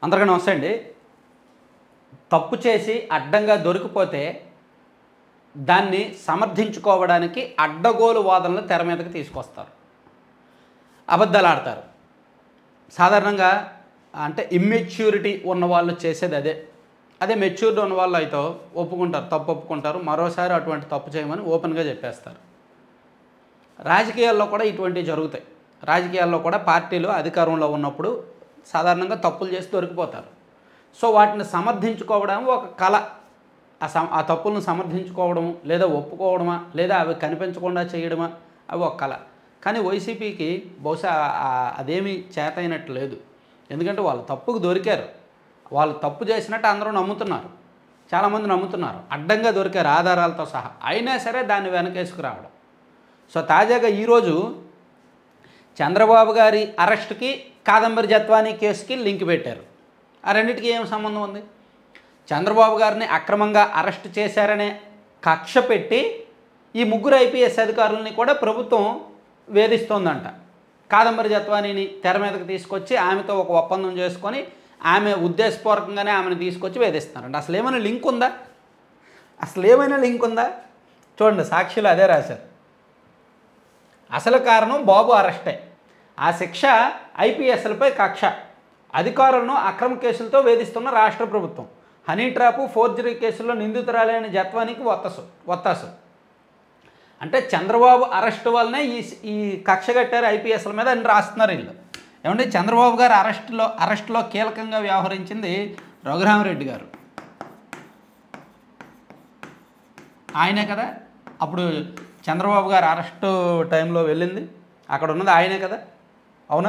అందరికీ నమస్తే అండి తప్పు చేసి అడ్డంగా దొరికిపోతే దాన్ని సమర్థించుకోవడానికి అడ్డగోలు వాదనలు తెర మీదకి తీసుకొస్తారు అబద్ధాలు ఆడతారు సాధారణంగా అంటే ఇమ్మెచ్యూరిటీ ఉన్న వాళ్ళు చేసేది అదే అదే మెచ్యూరిటీ ఉన్న వాళ్ళు అయితే ఒప్పుకుంటారు తప్పు ఒప్పుకుంటారు మరోసారి అటువంటి తప్పు చేయమని ఓపెన్గా చెప్పేస్తారు రాజకీయాల్లో కూడా ఇటువంటివి జరుగుతాయి రాజకీయాల్లో కూడా పార్టీలు అధికారంలో ఉన్నప్పుడు సాధారణంగా తప్పులు చేసి దొరికిపోతారు సో వాటిని సమర్థించుకోవడం ఒక కళ ఆ సమ ఆ తప్పులను సమర్థించుకోవడము లేదా ఒప్పుకోవడమా లేదా అవి కనిపించకుండా చేయడమా అవి ఒక కళ కానీ వైసీపీకి బహుశా ఆ- అదేమీ చేతైనట్టు లేదు ఎందుకంటే వాళ్ళు తప్పుకు దొరికారు వాళ్ళు తప్పు చేసినట్టు అందరూ నమ్ముతున్నారు చాలామంది నమ్ముతున్నారు అడ్డంగా దొరికారు ఆధారాలతో సహా అయినా సరే దాన్ని వెనకేసుకురావడం సో తాజాగా ఈరోజు చంద్రబాబు గారి అరెస్ట్కి కాదంబరి జత్వానీ కేసుకి లింక్ పెట్టారు ఆ రెండింటికి ఏం సంబంధం ఉంది చంద్రబాబు గారిని అక్రమంగా అరెస్ట్ చేశారనే కక్ష పెట్టి ఈ ముగ్గురు ఐపీఎస్ అధికారులని కూడా ప్రభుత్వం వేధిస్తోందంట కాదంబరి జత్వానీని తెర మీదకి తీసుకొచ్చి ఆమెతో ఒక ఒప్పందం చేసుకొని ఆమె ఉద్దేశపూర్వకంగానే ఆమెను తీసుకొచ్చి వేధిస్తున్నారంట అసలు ఏమైనా లింక్ ఉందా అసలు ఏమైనా లింక్ ఉందా చూడండి సాక్షులు అదే రాశారు అసలు కారణం బాబు అరెస్టే ఆ శిక్ష ఐపీఎస్లపై కక్ష అధికారులను అక్రమ కేసులతో వేధిస్తున్న రాష్ట్ర ప్రభుత్వం హనీ ట్రాపు ఫోర్జరీ కేసుల్లో నిందితురాలైన జత్వానికి ఒత్తసు ఒత్తాసు అంటే చంద్రబాబు అరెస్ట్ వల్లనే ఈ ఈ కక్ష కట్టారు ఐపీఎస్ల మీద అని రాస్తున్నారు వీళ్ళు ఏమంటే చంద్రబాబు గారు అరెస్టులో అరెస్టులో కీలకంగా వ్యవహరించింది రఘురామరెడ్డి గారు ఆయనే కదా అప్పుడు చంద్రబాబు గారు అరెస్టు టైంలో వెళ్ళింది అక్కడ ఉన్నది ఆయనే కదా అవునా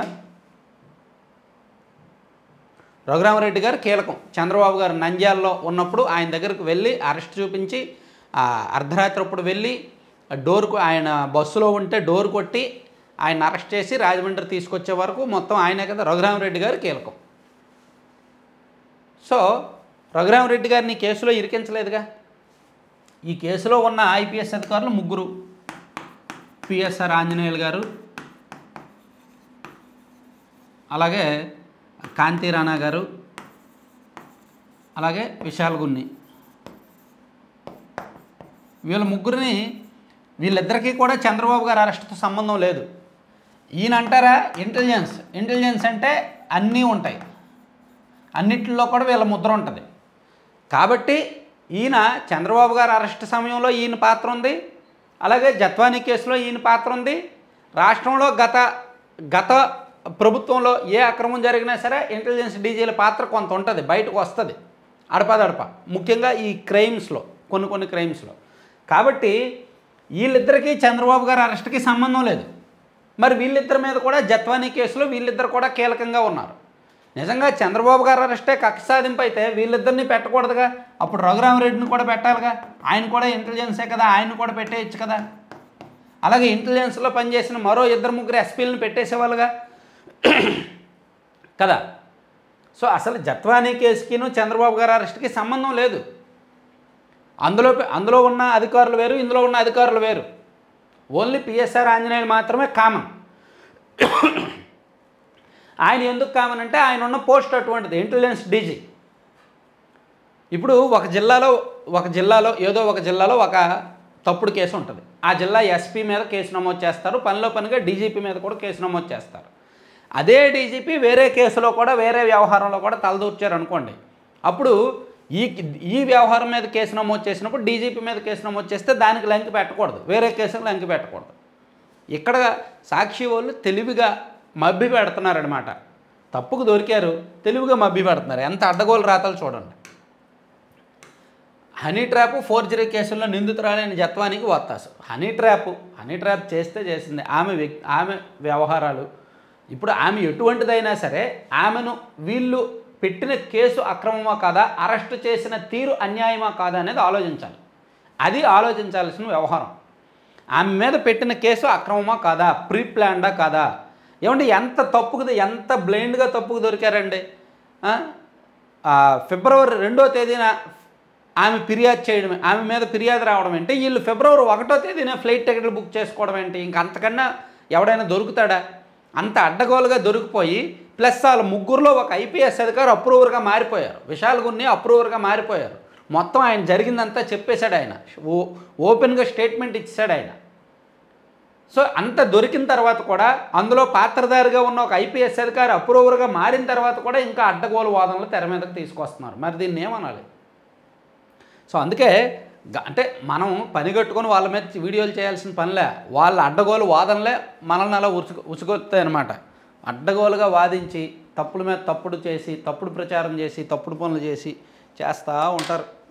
రఘురామరెడ్డి గారు కీలకం చంద్రబాబు గారు నంద్యాలలో ఉన్నప్పుడు ఆయన దగ్గరకు వెళ్ళి అరెస్ట్ చూపించి ఆ అర్ధరాత్రి అప్పుడు వెళ్ళి ఆ డోర్కు ఆయన బస్సులో ఉంటే డోర్ కొట్టి ఆయన అరెస్ట్ చేసి రాజమండ్రి తీసుకొచ్చే వరకు మొత్తం ఆయనే కదా రఘురామరెడ్డి గారు కీలకం సో రఘురామరెడ్డి గారిని ఈ కేసులో ఇరికించలేదుగా ఈ కేసులో ఉన్న ఐపీఎస్ అధికారులు ముగ్గురు పిఎస్ఆర్ ఆంజనేయులు గారు అలాగే కాంతి రాణా గారు అలాగే విశాల్ గున్ని వీళ్ళ ముగ్గురిని వీళ్ళిద్దరికీ కూడా చంద్రబాబు గారి అరెస్ట్తో సంబంధం లేదు ఈయన అంటారా ఇంటెలిజెన్స్ ఇంటెలిజెన్స్ అంటే అన్నీ ఉంటాయి అన్నిటిలో కూడా వీళ్ళ ముద్ర ఉంటుంది కాబట్టి ఈయన చంద్రబాబు గారు అరెస్ట్ సమయంలో ఈయన పాత్ర ఉంది అలాగే జత్వానీ కేసులో ఈయన పాత్ర ఉంది రాష్ట్రంలో గత గత ప్రభుత్వంలో ఏ అక్రమం జరిగినా సరే ఇంటెలిజెన్స్ డీజీల పాత్ర కొంత ఉంటుంది బయటకు వస్తుంది అడపదడప ముఖ్యంగా ఈ క్రైమ్స్లో కొన్ని కొన్ని క్రైమ్స్లో కాబట్టి వీళ్ళిద్దరికీ చంద్రబాబు గారి అరెస్ట్కి సంబంధం లేదు మరి వీళ్ళిద్దరి మీద కూడా జత్వానీ కేసులో వీళ్ళిద్దరు కూడా కీలకంగా ఉన్నారు నిజంగా చంద్రబాబు గారు అరెస్టే కక్ష సాధింపు అయితే వీళ్ళిద్దరిని పెట్టకూడదుగా అప్పుడు రఘురామరెడ్డిని కూడా పెట్టాలిగా ఆయన కూడా ఇంటెలిజెన్సే కదా ఆయన కూడా పెట్టేయచ్చు కదా అలాగే ఇంటెలిజెన్స్లో పనిచేసిన మరో ఇద్దరు ముగ్గురు ఎస్పీలను పెట్టేసేవాళ్ళుగా కదా సో అసలు జత్వానీ కేసుకిను చంద్రబాబు గారి అరెస్ట్కి సంబంధం లేదు అందులో అందులో ఉన్న అధికారులు వేరు ఇందులో ఉన్న అధికారులు వేరు ఓన్లీ పిఎస్ఆర్ ఆంజనేయులు మాత్రమే కామన్ ఆయన ఎందుకు కామన్ అంటే ఆయన ఉన్న పోస్ట్ అటువంటిది ఇంటెలిజెన్స్ డీజీ ఇప్పుడు ఒక జిల్లాలో ఒక జిల్లాలో ఏదో ఒక జిల్లాలో ఒక తప్పుడు కేసు ఉంటుంది ఆ జిల్లా ఎస్పీ మీద కేసు నమోదు చేస్తారు పనిలో పనిగా డీజీపీ మీద కూడా కేసు నమోదు చేస్తారు అదే డీజీపీ వేరే కేసులో కూడా వేరే వ్యవహారంలో కూడా తలదూర్చారు అనుకోండి అప్పుడు ఈ ఈ వ్యవహారం మీద కేసు నమోదు చేసినప్పుడు డీజీపీ మీద కేసు నమోదు చేస్తే దానికి లంకి పెట్టకూడదు వేరే కేసుకు లంకి పెట్టకూడదు ఇక్కడ సాక్షి వాళ్ళు తెలివిగా మబ్బి పెడుతున్నారనమాట తప్పుకు దొరికారు తెలివిగా మబ్బి పెడుతున్నారు ఎంత అడ్డగోలు రాతలు చూడండి హనీ ట్రాప్ ఫోర్జరీ కేసుల్లో నిందితురాలైన జత్వానికి వత్తాసు హనీ ట్రాప్ హనీ ట్రాప్ చేస్తే చేసింది ఆమె వ్యక్తి ఆమె వ్యవహారాలు ఇప్పుడు ఆమె ఎటువంటిదైనా సరే ఆమెను వీళ్ళు పెట్టిన కేసు అక్రమమా కాదా అరెస్ట్ చేసిన తీరు అన్యాయమా కాదా అనేది ఆలోచించాలి అది ఆలోచించాల్సిన వ్యవహారం ఆమె మీద పెట్టిన కేసు అక్రమమా కాదా ప్రీ ప్లాన్డా కాదా ఏమంటే ఎంత తప్పుకు ఎంత బ్లైండ్గా తప్పుకు దొరికారండి ఆ? ఆ, ఫిబ్రవరి రెండో తేదీన ఆమె ఫిర్యాదు చేయడం ఆమె మీద ఫిర్యాదు రావడం ఏంటి వీళ్ళు ఫిబ్రవరి ఒకటో తేదీన ఫ్లైట్ టికెట్లు బుక్ చేసుకోవడం ఏంటి ఇంక అంతకన్నా ఎవడైనా దొరుకుతాడా అంత అడ్డగోలుగా దొరికిపోయి ప్లస్ వాళ్ళ ముగ్గురులో ఒక ఐపీఎస్ అధికారి అప్రూవర్గా మారిపోయారు విశాల్ గున్ని అప్రూవర్గా మారిపోయారు మొత్తం ఆయన జరిగిందంతా చెప్పేశాడు ఆయన ఓ ఓపెన్గా స్టేట్మెంట్ ఇచ్చాడు ఆయన సో అంత దొరికిన తర్వాత కూడా అందులో పాత్రధారిగా ఉన్న ఒక ఐపీఎస్ అధికారి అప్రూవర్గా మారిన తర్వాత కూడా ఇంకా అడ్డగోలు వాదనలు తెర మీదకి తీసుకొస్తున్నారు మరి దీన్ని ఏమనాలి సో అందుకే గ- అంటే మనం పని కట్టుకొని వాళ్ళ మీద వీడియోలు చేయాల్సిన పనిలే వాళ్ళ అడ్డగోలు వాదనలే మనల్ని అలా ఉసుగు ఉసుగొస్తాయి అనమాట అడ్డగోలుగా వాదించి తప్పుల మీద తప్పుడు చేసి తప్పుడు ప్రచారం చేసి తప్పుడు పనులు చేసి చేస్తూ ఉంటారు